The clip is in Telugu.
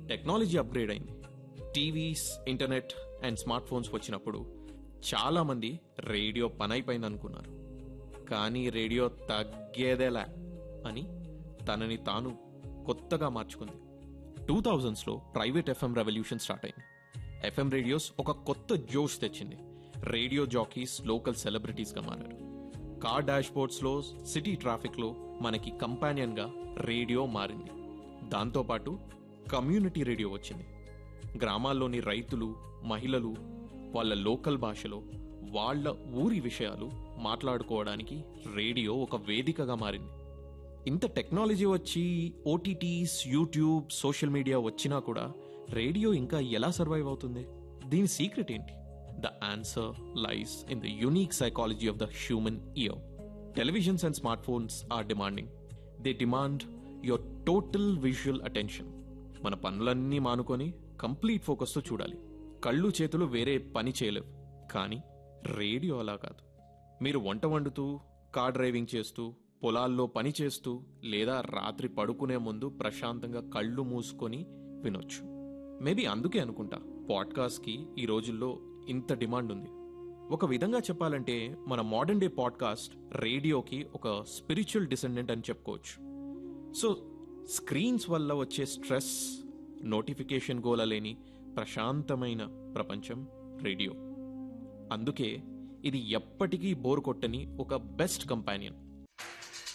టెక్నాలజీ అప్గ్రేడ్ అయింది TVs internet and smart phones వచ్చినప్పుడు చాలా మంది రేడియో పనైపోయింది అనుకున్నారు కానీ రేడియో తగ్గేదేలా అని తనని తాను కొత్తగా మార్చుకుంది టూ థౌజండ్స్లో ప్రైవేట్ ఎఫ్ఎం రెవల్యూషన్ స్టార్ట్ అయింది ఎఫ్ఎం రేడియోస్ ఒక కొత్త జోష్ తెచ్చింది రేడియో జాకీస్ లోకల్ సెలబ్రిటీస్గా మారారు కార్ డాష్ బోర్డ్స్లో సిటీ ట్రాఫిక్లో మనకి కంపానియన్గా రేడియో మారింది దాంతోపాటు కమ్యూనిటీ రేడియో వచ్చింది గ్రామాల్లోని రైతులు మహిళలు వాళ్ళ లోకల్ భాషలో వాళ్ళ ఊరి విషయాలు మాట్లాడుకోవడానికి రేడియో ఒక వేదికగా మారింది ఇంత టెక్నాలజీ వచ్చి ఓటీటీస్ యూట్యూబ్ సోషల్ మీడియా వచ్చినా కూడా రేడియో ఇంకా ఎలా సర్వైవ్ అవుతుంది దీని సీక్రెట్ ఏంటి the answer lies in the unique psychology of the human ear televisions and smart phones are demanding they demand your total visual attention మన పనులన్నీ మానుకొని కంప్లీట్ ఫోకస్తో చూడాలి కళ్ళు చేతులు వేరే పని చేయలేవు కానీ రేడియో అలా కాదు మీరు వంట వండుతూ కార్ డ్రైవింగ్ చేస్తూ పొలాల్లో పని చేస్తూ లేదా రాత్రి పడుకునే ముందు ప్రశాంతంగా కళ్ళు మూసుకొని వినొచ్చు మేబీ అందుకే అనుకుంటా పాడ్కాస్ట్కి ఈ రోజుల్లో ఇంత డిమాండ్ ఉంది ఒక విధంగా చెప్పాలంటే మన మోడర్న్ డే పాడ్కాస్ట్ రేడియోకి ఒక స్పిరిచువల్ డిసెండెంట్ అని చెప్పుకోవచ్చు సో స్క్రీన్స్ వల్ల వచ్చే స్ట్రెస్ నోటిఫికేషన్ గోల లేని ప్రశాంతమైన ప్రపంచం రేడియో అందుకే ఇది ఎప్పటికీ బోర్ కొట్టని ఒక బెస్ట్ కంపానియన్